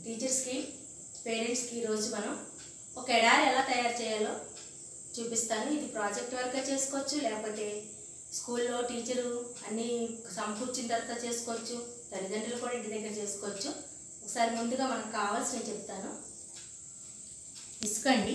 టీచర్స్కి పేరెంట్స్కి ఈరోజు మనం ఒక ఎడారి ఎలా తయారు చేయాలో చూపిస్తాను ఇది ప్రాజెక్ట్ వర్క్గా చేసుకోవచ్చు లేకపోతే స్కూల్లో టీచరు అన్నీ సమకూర్చిన తర్వాత చేసుకోవచ్చు తల్లిదండ్రులు కూడా ఇంటి దగ్గర చేసుకోవచ్చు ఒకసారి ముందుగా మనకు కావాల్సినవి చెప్తాను ఇసుక అండి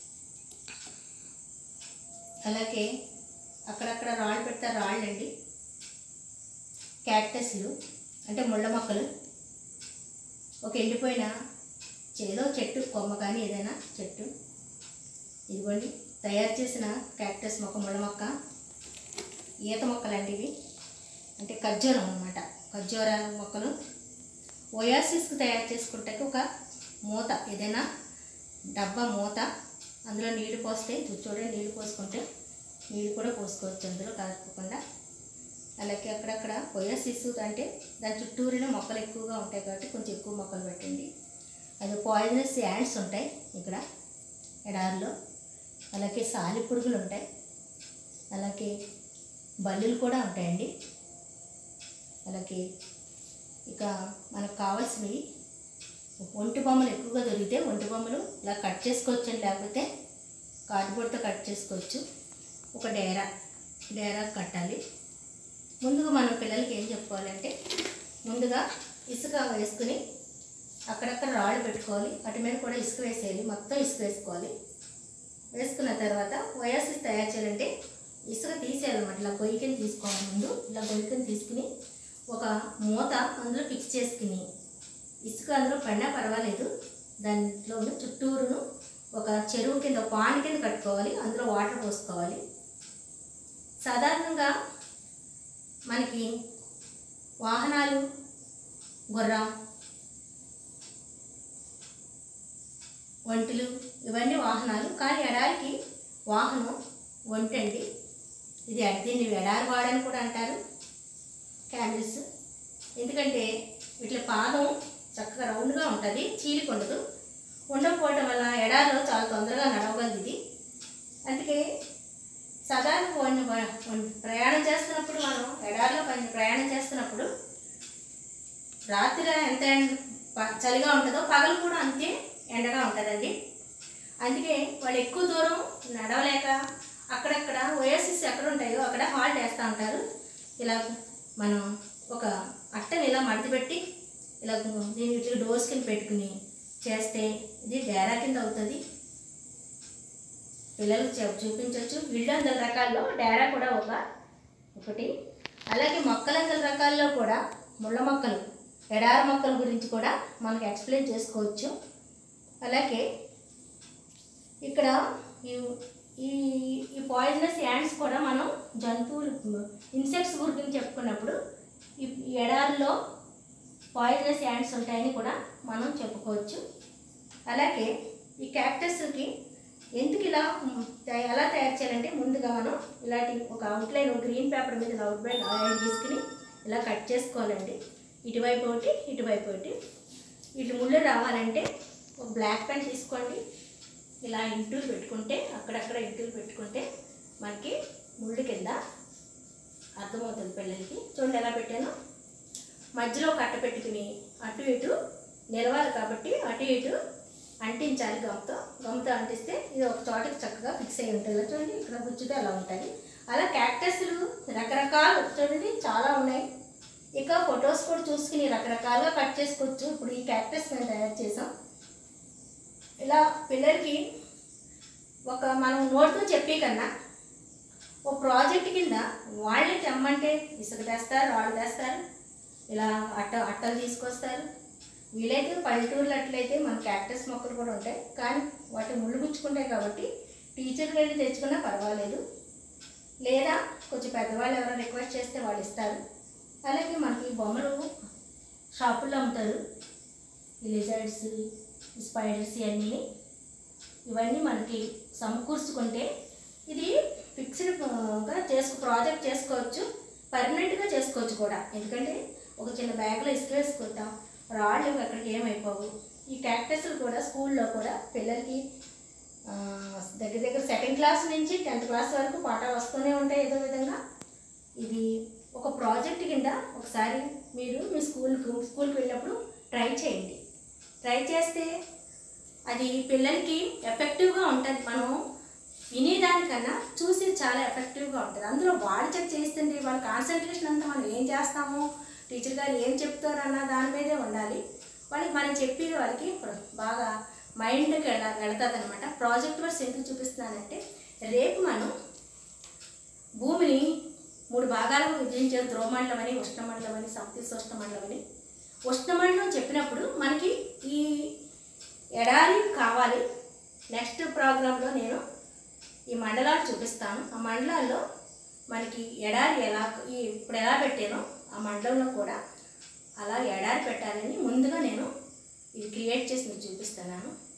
అలాగే అక్కడక్కడ రాళ్ళు పెడతా రాళ్ళు అండి క్యాక్టస్లు అంటే ముళ్ళ మొక్కలు ఒక ఎండిపోయిన ఏదో చెట్టు కొమ్మ కానీ ఏదైనా చెట్టు ఇదిగోండి తయారు చేసిన క్యాక్టస్ మొక్క ముళ్ళ మొక్క ఈత మొక్కలు అండి ఇవి అంటే ఖర్జూరం అనమాట ఖర్జూర మొక్కలు ఓయాసిస్కి తయారు చేసుకుంటే ఒక మూత ఏదైనా డబ్బా మూత అందులో నీళ్లు పోస్తే ఇది చూడండి నీళ్లు పోసుకుంటే నీళ్ళు కూడా పోసుకోవచ్చు అందులో కాకపోకుండా అలాగే అక్కడక్కడ ఒయాసిస్ అంటే దాని చుట్టూరిన మొక్కలు ఎక్కువగా ఉంటాయి కాబట్టి కొంచెం ఎక్కువ మొక్కలు పెట్టండి అది పాయిజనస్ యాండ్స్ ఉంటాయి ఇక్కడ ఎడారిలో అలాగే సాలి పురుగులు ఉంటాయి అలాగే బల్లులు కూడా ఉంటాయండి అలాగే ఇక మనకు కావాల్సినవి ఒంటి బొమ్మలు ఎక్కువగా దొరికితే ఒంటి బొమ్మలు ఇలా కట్ చేసుకోవచ్చు అండి లేకపోతే కార్డ్బోర్డ్తో కట్ చేసుకోవచ్చు ఒక డేరా డేరా కట్టాలి ముందుగా మనం పిల్లలకి ఏం చెప్పుకోవాలంటే ముందుగా ఇసుక వేసుకుని అక్కడక్కడ రాళ్ళు పెట్టుకోవాలి వాటి మీద కూడా ఇసుక వేసేయాలి మొత్తం ఇసుక వేసుకోవాలి వేసుకున్న తర్వాత వయాసిస్ తయారు చేయాలంటే ఇసుక తీసేయాలన్నమాట ఇలా గొయ్యికని తీసుకోవాలి ముందు ఇలా గొయ్యికని తీసుకుని ఒక మూత అందులో ఫిక్స్ చేసుకుని ఇసుక అందులో పడినా పర్వాలేదు దాంట్లో ఉన్న చుట్టూరును ఒక చెరువు కింద పాన్ కింద కట్టుకోవాలి అందులో వాటర్ పోసుకోవాలి సాధారణంగా మనకి వాహనాలు గుర్రం ఒంటెలు ఇవన్నీ వాహనాలు కానీ ఎడారికి వాహనం ఒంటండి ఇది దీన్ని ఎడారి వాడని కూడా అంటారు క్యాండిల్స్ ఎందుకంటే వీటి పాదం చక్కగా రౌండ్గా ఉంటుంది చీలిక ఉండదు ఉండకపోవటం వల్ల ఎడారిలో చాలా తొందరగా నడవగలదు ఇది అందుకే సాధారణ వన్- వన్- ప్రయాణం చేస్తున్నప్పుడు మనం ఎడారిలో పని ప్రయాణం చేస్తున్నప్పుడు రాత్రి ఎంత ఎండ- ప- చలిగా ఉంటుందో పగలు కూడా అంతే ఎండగా ఉంటుందండి అందుకే వాళ్ళు ఎక్కువ దూరం నడవలేక అక్కడక్కడ ఓఎస్ఎస్ ఎక్కడ ఉంటాయో అక్కడ హాల్ట్ వేస్తూ ఉంటారు ఇలా మనం ఒక అట్టని ఇలా మడత పెట్టి ఇలా దీని ఇట్లా డోర్స్ కింద పెట్టుకుని చేస్తే ఇది డేరా కింద అవుతుంది పిల్లలకు చెప్ చూపించవచ్చు ఇళ్ళందల రకాల్లో డేరా కూడా ఒక ఒకటి అలాగే మొక్కలందల రకాల్లో కూడా ముళ్ళ మొక్కలు ఎడార మొక్కల గురించి కూడా మనకు ఎక్స్ప్లెయిన్ చేసుకోవచ్చు అలాగే ఇక్కడ ఈ ఈ ఈ పాయిజనస్ యాండ్స్ కూడా మనం జంతువులు ఇన్సెక్ట్స్ గురించి చెప్పుకున్నప్పుడు ఈ ఈ ఎడారిలో పాయిజనస్ యాండ్స్ ఉంటాయని కూడా మనం చెప్పుకోవచ్చు అలాగే ఈ క్యాక్టస్కి ఎందుకు ఇలా మ్, తయ- ఎలా తయారు చేయాలంటే ముందుగా మనం ఇలాంటి ఒక అవుట్లైన్ గ్రీన్ పేపర్ మీద ఇలా అవుట్లైన్ ఆయిల్ తీసుకుని ఇలా కట్ చేసుకోవాలండి ఇటువైపు ఒకటి ఇటువైపు ఒకటి ఇటు ముళ్ళు రావాలంటే ఒక బ్లాక్ పెన్ తీసుకోండి ఇలా ఇంటూలు పెట్టుకుంటే అక్కడక్కడ ఇంటూలు పెట్టుకుంటే మనకి ముళ్ళు కింద అర్థమవుతుంది పిల్లలకి చూడండి ఎలా పెట్టాను మధ్యలో కట్ట పెట్టుకుని అటు ఇటు నిలవాలి కాబట్టి అటు ఇటు అంటించాలి గమ్తో గమ్తో అంటిస్తే ఇది ఒక చోటకి చక్కగా ఫిక్స్ అయి ఉంటుంది ఇలా చూడండి ఇక్కడ గుచ్చుతే అలా ఉంటుంది అలా క్యాక్టస్లు రకరకాలు చూడండి చాలా ఉన్నాయి ఇక ఫొటోస్ కూడా చూసుకుని రకరకాలుగా కట్ చేసుకోవచ్చు ఇప్పుడు ఈ క్యాక్టస్ మేము తయారు చేసాం ఇలా పిల్లలకి ఒక మనం నోటితో చెప్పే కన్నా ఓ ప్రాజెక్ట్ కింద వాళ్ళే తెమ్మంటే ఇసుక తెస్తారు రాళ్ళు తెస్తారు ఇలా అట్ట అట్టలు తీసుకొస్తారు వీలైతే పల్లెటూర్లు అట్లయితే మన క్యాక్టస్ మొక్కలు కూడా ఉంటాయి కానీ వాటి ముళ్ళు గుచ్చుకుంటాయి కాబట్టి టీచర్లు వెళ్ళి తెచ్చుకున్నా పర్వాలేదు లేదా కొంచెం పెద్దవాళ్ళు ఎవరైనా రిక్వెస్ట్ చేస్తే వాళ్ళు ఇస్తారు అలాగే మనకి ఈ బొమ్మలు షాపుల్లో అమ్ముతారు ఈ లిజర్డ్స్ ఈ స్పైడర్స్ ఇవన్నీ ఇవన్నీ మనకి సమకూర్చుకుంటే ఇది ఫిక్స్డ్గా చేసుకు ప్రాజెక్ట్ చేసుకోవచ్చు పర్మనెంట్గా చేసుకోవచ్చు కూడా ఎందుకంటే ఒక చిన్న బ్యాగ్లో ఇసుక వేసుకుంటాం రాళ్ళు అక్కడికి ఏమైపోవు ఈ క్యాక్టస్లు కూడా స్కూల్లో కూడా పిల్లలకి ఆ, దగ్గర దగ్గర సెకండ్ క్లాస్ నుంచి టెన్త్ క్లాస్ వరకు పాఠాలు వస్తూనే ఉంటాయి ఏదో విధంగా ఇది ఒక ప్రాజెక్ట్ కింద ఒకసారి మీరు మీ స్కూల్కి స్కూల్కి వెళ్ళినప్పుడు ట్రై చేయండి ట్రై చేస్తే అది పిల్లలకి ఎఫెక్టివ్గా ఉంటుంది మనం వినేదానికన్నా చూసి చాలా ఎఫెక్టివ్గా ఉంటుంది అందులో వాడి చెక్ చేస్తుంటే వాళ్ళ కాన్సన్ట్రేషన్ అంతా మనం ఏం చేస్తాము టీచర్ గారు ఏం చెప్తారు అన్న దాని మీదే ఉండాలి వాళ్ళకి మనం చెప్పేది వాళ్ళకి ఇప్పుడు బాగా మైండ్కి వెళ్ళ వెళుతుంది అనమాట ప్రాజెక్ట్ వర్క్స్ ఎందుకు చూపిస్తున్నానంటే రేపు మనం భూమిని మూడు భాగాలుగా విభజించారు ధ్రువమండలం అని ఉష్ణమండలం అని సమశీతోష్ణ మండలం అని ఉష్ణమండలం చెప్పినప్పుడు మనకి ఈ ఎడారి కావాలి నెక్స్ట్ ప్రోగ్రాంలో నేను ఈ మండలాలు చూపిస్తాను ఆ మండలాల్లో మనకి ఎడారి ఎలా ఈ ఇప్పుడు ఎలా పెట్టానో ఆ మండలంలో కూడా అలా ఎడారి పెట్టాలని ముందుగా నేను ఇది క్రియేట్ చేసి మీకు చూపిస్తున్నాను